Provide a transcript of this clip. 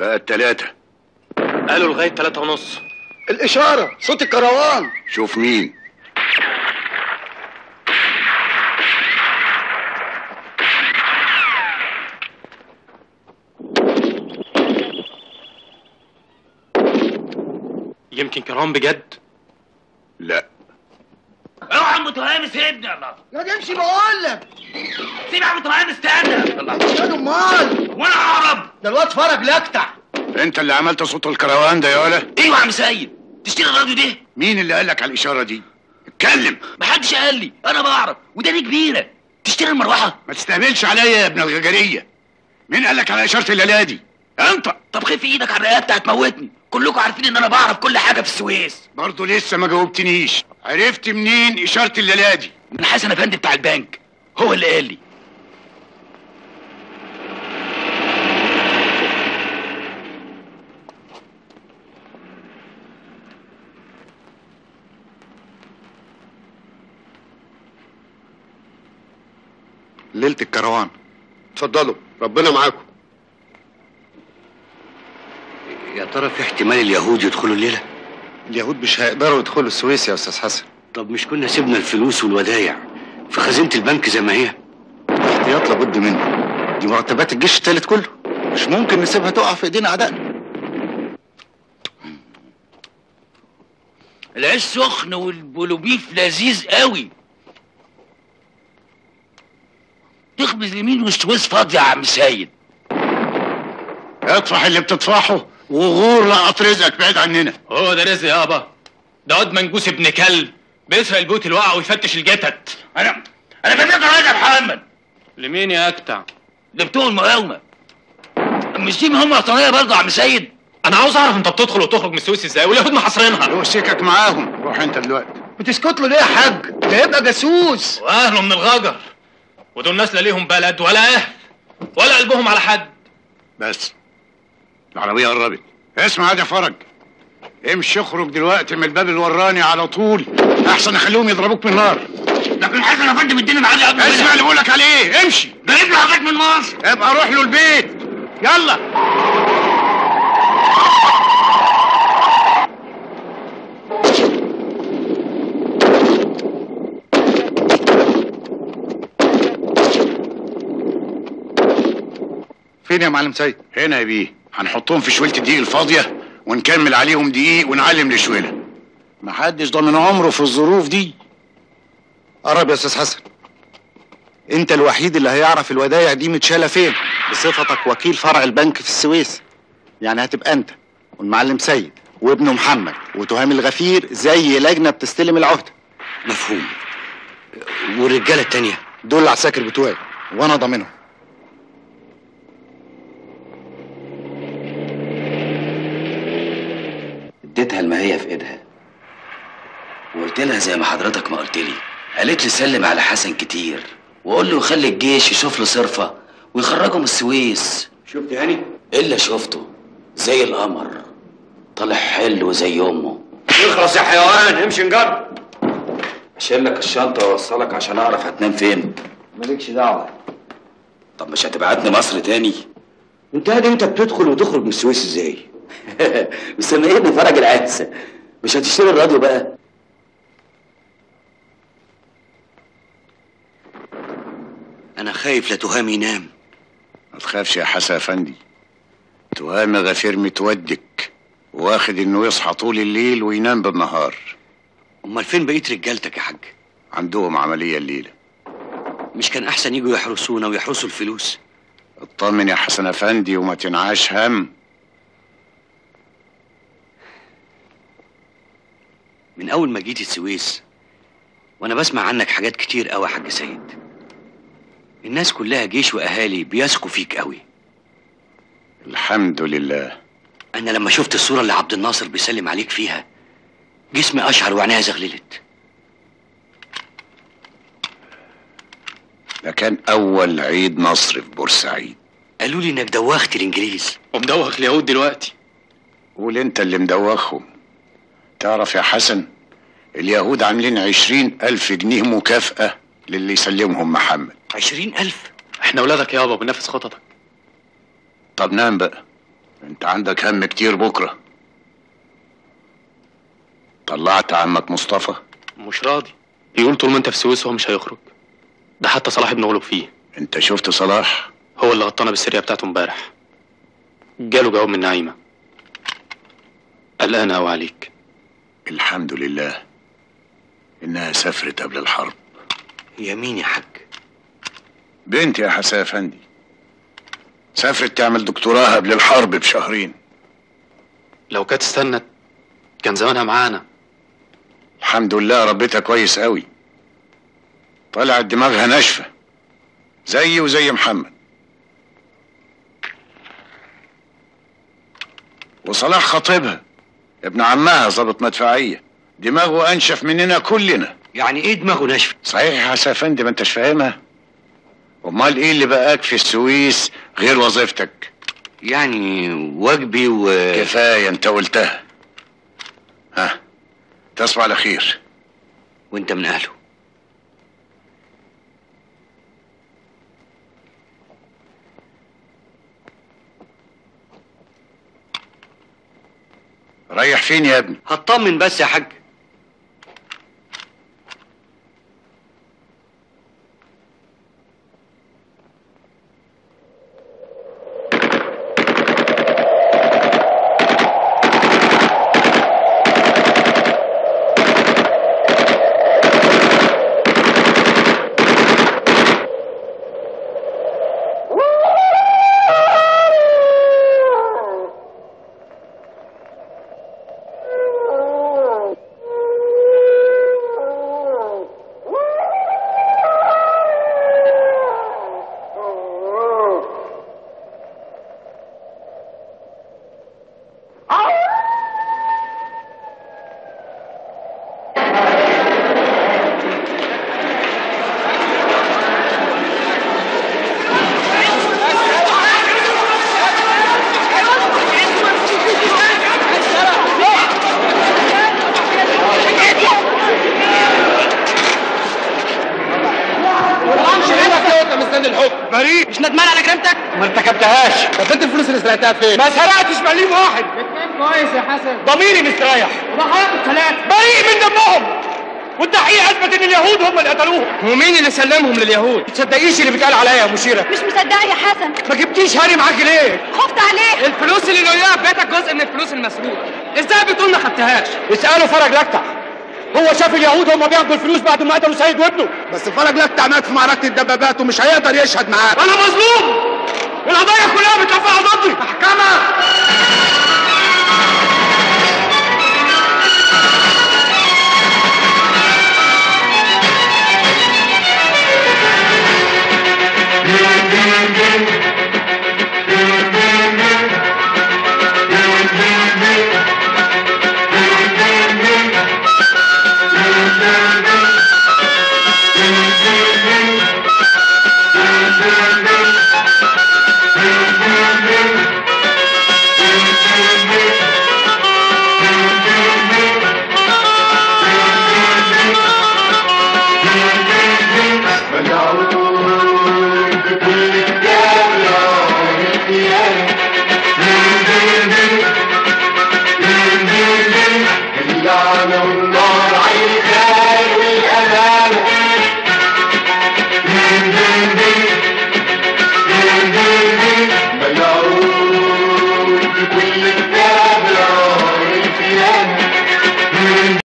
بقى التلاتة قالوا لغايه تلاتة ونص الاشاره صوت الكروان شوف مين يمكن كرام بجد لا اوعى عم متهام سيبني الله لا تمشي بقول لك سيب عم متهام استنى الله يا امال وانا اعرب ده الواد فرج لكتع انت اللي عملت صوت الكروان ده يا ولا ايوه يا عم سيد تشتري الراديو ده مين اللي قالك على الاشاره دي اتكلم محدش قال لي انا بعرف وده دي كبيره تشتري المروحه ما تستهبلش عليا يا ابن الغجريه مين قالك على اشاره الليله دي انت طب خف ايدك على الرقبه هتموتني كلكم عارفين ان انا بعرف كل حاجه في السويس برضه لسه ما جاوبتنيش عرفت منين اشاره الليله دي من حسن افندي بتاع البنك هو اللي قال لي ليله الكروان اتفضلوا ربنا معاكم يا ترى في احتمال اليهود يدخلوا الليله اليهود مش هيقدروا يدخلوا السويس يا استاذ حسن طب مش كنا سيبنا الفلوس والودايع في خزينه البنك زي ما هي احتياط لابد منه دي مرتبات الجيش التالت كله مش ممكن نسيبها تقع في ايدينا اعدائنا العيش سخن والبولوبيف لذيذ قوي تخبز اليمين والسويس فاضيه يا عم سيد اطفح اللي بتطفحه وغور لقط رزقك بعيد عننا هو ده رزق يابا ده واد منجوس ابن كلب بيسرق البيوت الواقعه ويفتش الجتت انا انا بنيت راجل يا محمد لمين يا اكتع ده بتوع المقاومه مش دي مهمه وطنيه برضه يا عم سيد انا عاوز اعرف انت بتدخل وتخرج من السويس ازاي واليهود محاصرينها يوشكك معاهم روح انت دلوقتي بتسكت له ليه يا حاج ده يبقى جاسوس واهله من الغجر ودول ناس لا ليهم بلد ولا اهل ولا قلبهم على حد بس العربيه قربت اسمع يا فرج امشي اخرج دلوقتي من الباب الوراني على طول احسن اخليهم يضربوك من النار لكن حسن افندي مديني معادي قبل اسمع اللي بقولك عليه امشي جايب له حاجات من مصر ابقى روح له البيت يلا فين يا معلم سيد هنا يا بيه هنحطهم في شويلة الدقيق الفاضية ونكمل عليهم دقيق ونعلم الشويلة محدش ضامن عمره في الظروف دي قرب يا استاذ حسن انت الوحيد اللي هيعرف الودايع دي متشاله فين بصفتك وكيل فرع البنك في السويس يعني هتبقى انت والمعلم سيد وابنه محمد وتهام الغفير زي لجنه بتستلم العهده مفهوم والرجاله التانيه دول العساكر بتوعي وانا ضامنهم اديتها الماهية في ايدها وقلت لها زي ما حضرتك ما قلت لي قالت لي سلم على حسن كتير وقول له يخلي الجيش يشوف له صرفة ويخرجه من السويس شفت هاني الا شفته زي القمر طالع حلو زي امه اخلص يا حيوان امشي نجرب اشيل لك الشنطة واوصلك عشان اعرف هتنام فين مالكش دعوه طب مش هتبعتني مصر تاني انت هادي انت بتدخل وتخرج من السويس ازاي مسميني فرج العدسة مش هتشتري الراديو بقى انا خايف لا تهام ينام ما تخافش يا حسن افندي تهام غفير متودك واخد انه يصحى طول الليل وينام بالنهار امال فين بقيه رجالتك يا حاج عندهم عملية الليلة مش كان احسن يجوا يحرسونا ويحرسوا الفلوس اطمن يا حسن افندي وما تنعاش هم من اول ما جيت السويس وانا بسمع عنك حاجات كتير قوي يا حاج سيد الناس كلها جيش واهالي بيثقوا فيك قوي الحمد لله انا لما شفت الصوره اللي عبد الناصر بيسلم عليك فيها جسمي اشعر وعينيا زغللت ده كان اول عيد نصر في بورسعيد قالوا لي انك دوخت الانجليز ومدوخ اليهود دلوقتي قول انت اللي مدوخهم تعرف يا حسن اليهود عاملين عشرين ألف جنيه مكافأة للي يسلمهم محمد عشرين ألف احنا ولادك يابا بنفذ خططك طب نام بقى انت عندك هم كتير بكره طلعت عمك مصطفى مش راضي بيقول طول ما انت في السويس هو مش هيخرج ده حتى صلاح ابن غلب فيه انت شفت صلاح هو اللي غطانا بالسريه بتاعته امبارح جاله جواب من نعيمه قلقان قوي عليك الحمد لله انها سافرت قبل الحرب يمين يا حاج بنتي يا حسن افندي سافرت تعمل دكتوراه قبل الحرب بشهرين لو كانت استنت كان زمانها معانا الحمد لله ربيتها كويس قوي طلعت دماغها ناشفة زي وزي محمد وصلاح خطيبها ابن عمها ظابط مدفعية دماغه أنشف مننا كلنا يعني ايه دماغه ناشفه صحيح يا حسن افندي ما انتش فاهمها امال ايه اللي بقاك في السويس غير وظيفتك يعني واجبي و كفايه انت قلتها ها تصبح على خير وانت من اهله رايح فين يا ابني هطمن بس يا حاج بريء مش ندمان على جريمتك؟ ما ارتكبتهاش طب انت الفلوس اللي سرقتها فين؟ ما سرقتش مليم واحد كويس يا حسن ضميري مستريح وضحايا الثلاثة بريء من دمهم والتحقيق اثبت ان اليهود هم اللي قتلوهم ومين اللي سلمهم لليهود؟ ما تصدقيش اللي بيتقال عليا يا مشيره مش مصدقة يا حسن ما جبتيش هاني معاك ليه؟ خفت عليه الفلوس اللي لقيها في بيتك جزء من الفلوس المسروقه ازاي بتقول ما خدتهاش اسالوا فرج لكتع هو شاف اليهود هم بياخدوا الفلوس بعد ما قتلوا سيد وابنه بس فرج لكتع مات في معركه الدبابات ومش هيقدر يشهد معاك انا مظلوم القضيه كلها بترفع ضدي محكمه